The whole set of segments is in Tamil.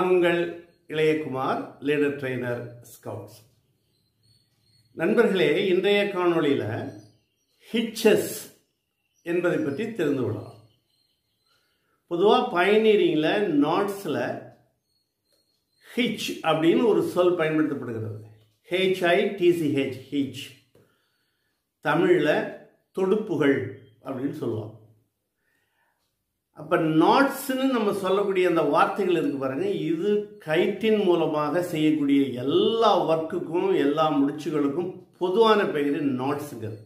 நான் உங்கள் இளையகுமார் லீடர் ட்ரெய்னர் ஸ்கவுட்ஸ் நண்பர்களே இன்றைய காணொளியில் ஹிச்சஸ் என்பதை பற்றி தெரிந்து கொள்ளலாம் பொதுவாக பயனீரிங்கில் நாட்ஸில் ஹிச் அப்படின்னு ஒரு சொல் பயன்படுத்தப்படுகிறது ஹெச்ஐ டிசிஹெச் ஹிச் தமிழில் தொடுப்புகள் அப்படின்னு சொல்லுவாங்க அப்போ நாட்ஸ்னு நம்ம சொல்லக்கூடிய அந்த வார்த்தைகள் இருக்கு பாருங்க இது கயிற்றின் மூலமாக செய்யக்கூடிய எல்லா ஒர்க்குக்கும் எல்லா முடிச்சுகளுக்கும் பொதுவான பெயர் நாட்ஸுங்கிறது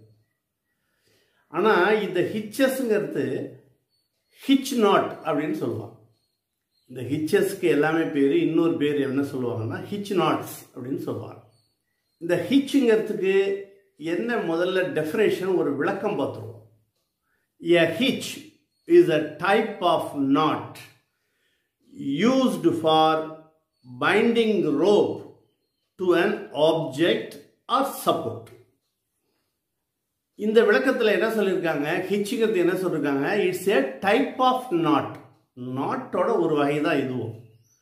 ஆனால் இந்த ஹிச்சஸ்ங்கிறது ஹிச் நாட் அப்படின்னு சொல்லுவாங்க இந்த ஹிச்சஸ்க்கு எல்லாமே பேர் இன்னொரு பேர் என்ன சொல்லுவாங்கன்னா ஹிச் நாட்ஸ் அப்படின்னு சொல்லுவாங்க இந்த ஹிச்சுங்கிறதுக்கு என்ன முதல்ல டெஃபினேஷன் ஒரு விளக்கம் பார்த்துருவோம் a hitch is a type of knot used for binding rope to an object or support. இந்த விளக்கத்தில் என்ன சொல்லியிருக்காங்க ஹிச்சுங்கிறது என்ன சொல்லியிருக்காங்க it's a type of knot நாட்டோட ஒரு வகை தான் இதுவும்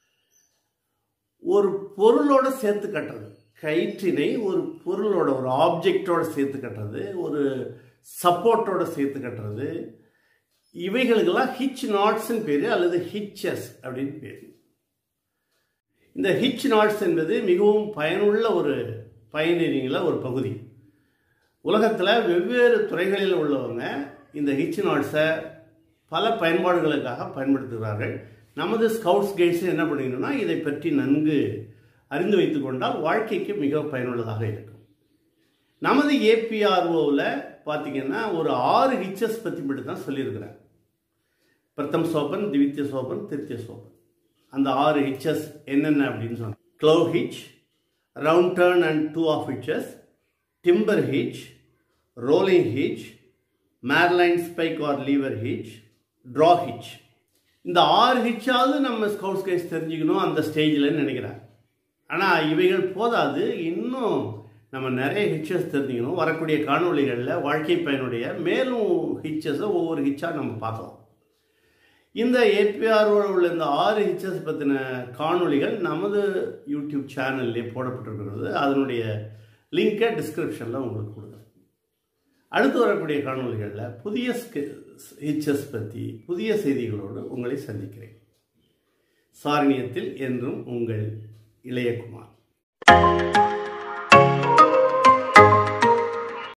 ஒரு பொருளோட சேர்த்து கட்டுறது கயிற்றினை ஒரு பொருளோட ஒரு ஆப்ஜெக்டோட சேர்த்து கட்டுறது ஒரு சப்போர்ட்டோட சேர்த்து கட்டுறது இவைகளுக்கெல்லாம் ஹிச் நாட்ஸ்ன்னு பேர் அல்லது ஹிச்சஸ் அப்படின்னு பேர் இந்த ஹிச் நாட்ஸ் என்பது மிகவும் பயனுள்ள ஒரு பயனீரிங்கில் ஒரு பகுதி உலகத்தில் வெவ்வேறு துறைகளில் உள்ளவங்க இந்த ஹிச் நாட்ஸை பல பயன்பாடுகளுக்காக பயன்படுத்துகிறார்கள் நமது ஸ்கவுட்ஸ் கைட்ஸ் என்ன பண்ணிக்கணும்னா இதை பற்றி நன்கு அறிந்து வைத்து கொண்டால் வாழ்க்கைக்கு மிக பயனுள்ளதாக இருக்கும் நமது ஏபிஆர்ஓவில் பார்த்தீங்கன்னா ஒரு ஆறு ஹிச்சஸ் பற்றி மட்டும் தான் சொல்லியிருக்கிறேன் பிரதம் சோபன் திவித்திய சோபன் திருத்திய சோபன் அந்த ஆறு ஹிச்சஸ் என்னென்ன அப்படின்னு சொன்னாங்க clove hitch round turn and two half hitches timber hitch rolling hitch marlinespike or lever hitch draw hitch இந்த ஆறு ஹிச்சாவது நம்ம ஸ்கவுட்ஸ் கைஸ் தெரிஞ்சுக்கணும் அந்த ஸ்டேஜில் நினைக்கிறேன் ஆனால் இவைகள் போதாது இன்னும் நம்ம நிறைய ஹிச்சஸ் தெரிஞ்சுக்கணும் வரக்கூடிய காணொலிகளில் வாழ்க்கை பயனுடைய மேலும் ஹிச்சஸை ஒவ்வொரு ஹிச்சாக நம்ம பார்க்கலாம் இந்த ஏபிஆரோட உள்ள இந்த ஆறு ஹிச்சஸ் பற்றின காணொளிகள் நமது யூடியூப் சேனல்லே போடப்பட்டிருக்கிறது அதனுடைய லிங்கை டிஸ்கிரிப்ஷனில் உங்களுக்கு கொடுக்குறேன் அடுத்து வரக்கூடிய காணொலிகளில் புதிய ஹிச்சஸ் பற்றி புதிய செய்திகளோடு உங்களை சந்திக்கிறேன் சாரணியத்தில் என்றும் உங்கள் இளையகுமார்